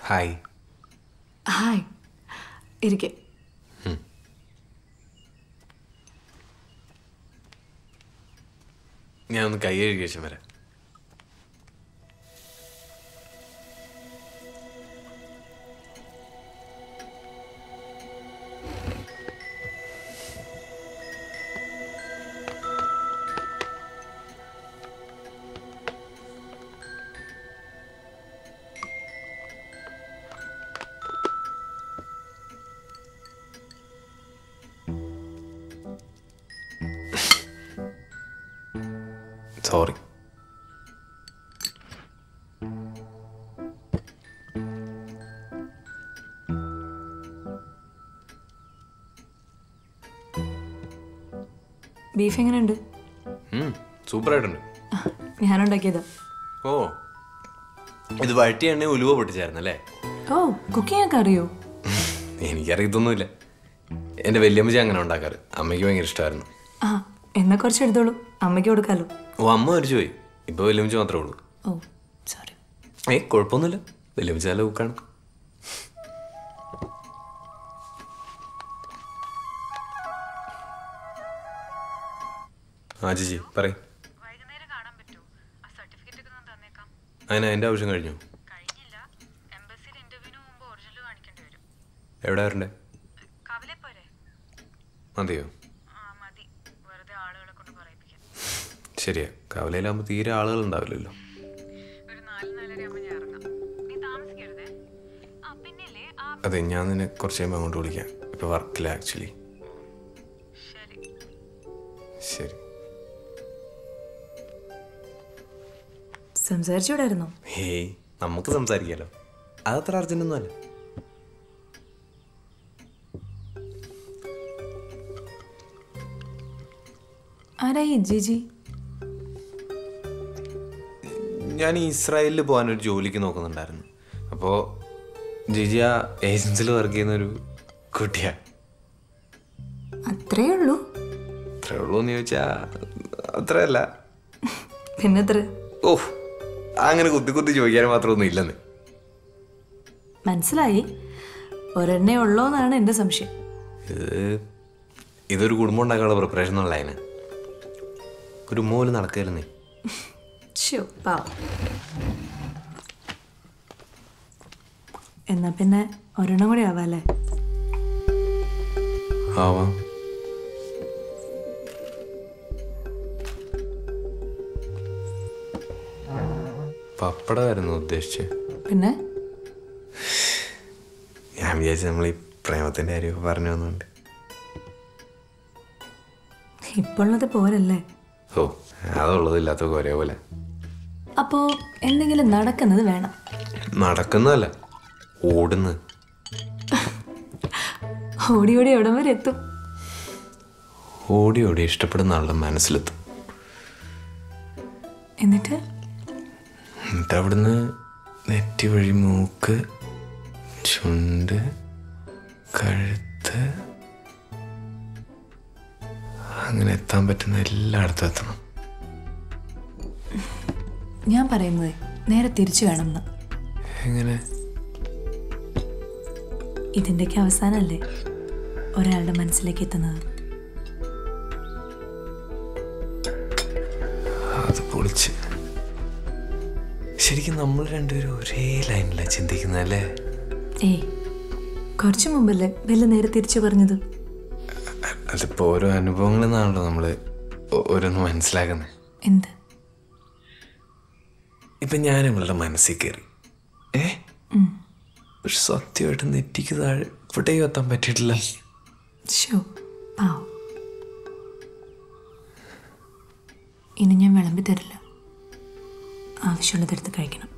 hi hi ഇരിക്കെ ഞാൻ ഒന്ന് കൈ കഴുകി ശേഷം വരാം സോറി ബീഫ് എങ്ങനെയുണ്ട് സൂപ്പറായിട്ടുണ്ട് ഞാനുണ്ടാക്കിയതാ ഓ ഇത് വഴറ്റി എണ്ണ ഉലുവ പൊട്ടിച്ചായിരുന്നല്ലേ ഓ കുക്കിംഗ് ഒക്കെ അറിയോ എനിക്കറിയത്തൊന്നുമില്ല എൻ്റെ വല്യമ്മച്ചി അങ്ങനെ ഉണ്ടാക്കാറ് അമ്മയ്ക്ക് ഭയങ്കര ഇഷ്ടമായിരുന്നു ആ എന്നാ കുറച്ച് എടുത്തോളൂ അമ്മയ്ക്ക് കൊടുക്കാലോ ഓ അമ്മ മരിച്ചു പോയി ഇപ്പോൾ വല്യമ്മച്ചി മാത്രമേ ഉള്ളൂ ഓ സോറി ഏയ് കുഴപ്പമൊന്നുമില്ല വല്യമ്മച്ചി നല്ല കുക്കാണ് ആ ചേച്ചി പറയും വൈകുന്നേരം കാണാൻ പറ്റുമോ ആ സർട്ടിഫിക്കറ്റ് ഒക്കെ ഒന്ന് തന്നേക്കാം അതിന് എൻ്റെ ആവശ്യം കഴിഞ്ഞു കഴിഞ്ഞില്ല എംബസിയിൽ ഇന്റർവ്യൂവിന് മുമ്പ് ഒറിജിനൽ കാണിക്കേണ്ടി വരും എവിടെ വരണ്ടേ കവലെ പോരെ മതിയോ ആ മതി വെറുതെ ആളുകളെ കൊണ്ട് പറയിപ്പിക്കാൻ ശരിയാ കവലയിലാകുമ്പോൾ തീരെ ആളുകൾ ഉണ്ടാവില്ലല്ലോ ഒരു നാല് നാലര ആകുമ്പോൾ ഞാൻ ഇറങ്ങാം നീ താമസിക്കരുതേ ആ പിന്നില്ലേ ആ അതെ ഞാൻ നിന്നെ കുറച്ച് കഴിയുമ്പോൾ അങ്ങോട്ട് വിളിക്കാം ഇപ്പോൾ വർക്കില്ല ആക്ച്വലി ശരി ശരി സംസാരിച്ചൂടായിരുന്നോ ഹേയ് നമുക്ക് സംസാരിക്കാലോ അതത്ര അർജന്റൊന്നും അല്ല ആരാ ഈ ജിജി ഞാൻ ഇസ്രായേലിൽ പോകാൻ ഒരു ജോലിക്ക് നോക്കുന്നുണ്ടായിരുന്നു അപ്പോൾ ജിജി ആ ഏജൻസിയിൽ വർക്ക് ചെയ്യുന്ന ഒരു കുട്ടിയാ അത്രേ ഉള്ളൂ അത്രേ ഉള്ളൂ എന്ന് ചോദിച്ചാൽ അത്രയല്ല പിന്നെത്ര ഓഹ് അങ്ങനെ കുത്തി കുത്തി ചോദിക്കാൻ മാത്രമൊന്നും ഇല്ലെന്ന് മനസ്സിലായി ഒരെണ്ണേ ഉള്ളോന്നാണ് എൻ്റെ സംശയം ഇത് ഇതൊരു കുടുംബം ഉണ്ടാക്കാനുള്ള പ്രിപ്പറേഷൻ എന്നുള്ള അതിന് ഒരു മോല് നടക്കരുന്നേ ഷോ പാവം എന്നാ പിന്നെ ഒരെണ്ണം കൂടി ആവാല്ലേ ആവാം പപ്പടമായിരുന്നു ഉദ്ദേശിച്ചത് പിന്നെ ഞാൻ വിചാരിച്ചു നമ്മൾ ഈ പ്രേമത്തിന്റെ കാര്യമൊക്കെ പറഞ്ഞു വന്നുണ്ട് ഇപ്പോഴത് പോരല്ലേ ഓ അതുള്ളത് ഇല്ലാത്തൊക്കെ ഒരേപോലെ അപ്പോ എന്തെങ്കിലും നടക്കുന്നത് വേണം നടക്കുന്നതല്ല ഓടുന്നത് ഓടി ഓടി എവിടം വരെ എത്തും ഓടി ഓടി ഇഷ്ടപ്പെടുന്ന ആളുടെ മനസ്സിലെത്തും എന്നിട്ട് എന്നിട്ട് അവിടുന്ന് നെറ്റി വഴി മൂക്ക് ചുണ്ട് കഴുത്ത് അങ്ങനെ എത്താൻ പറ്റുന്ന എല്ലായിടത്തും എത്തണം ഞാൻ പറയുന്നത് നേരെ തിരിച്ചു വേണമെന്ന് എങ്ങനെ ഇതിൻ്റെയൊക്കെ അവസാനമല്ലേ ഒരാളുടെ മനസ്സിലേക്ക് എത്തുന്നത് അത് പൊളിച്ച് ശരിക്കും നമ്മൾ രണ്ടുപേരും ഒരേ ലൈനിലാണ് ചിന്തിക്കുന്നതല്ലേ ഏയ് കുറച്ചു മുമ്പല്ലേ ബെല്ല് നേരെ തിരിച്ചു പറഞ്ഞത് അതിപ്പോൾ ഓരോ അനുഭവങ്ങളിൽ നിന്നാണല്ലോ നമ്മൾ ഓരോന്ന് മനസ്സിലാക്കുന്നത് എന്ത് ഇപ്പം ഞാൻ ഇവളുടെ മനസ്സിൽ കയറി ഏ പക്ഷെ സത്യമായിട്ട് നെറ്റിക്ക് താഴെ ഇവിടേക്കും എത്താൻ പറ്റിയിട്ടില്ല ഷോ പാവം ഇനി ഞാൻ വിളമ്പി തരില്ല ആവശ്യമുള്ളതെടുത്ത് കഴിക്കണം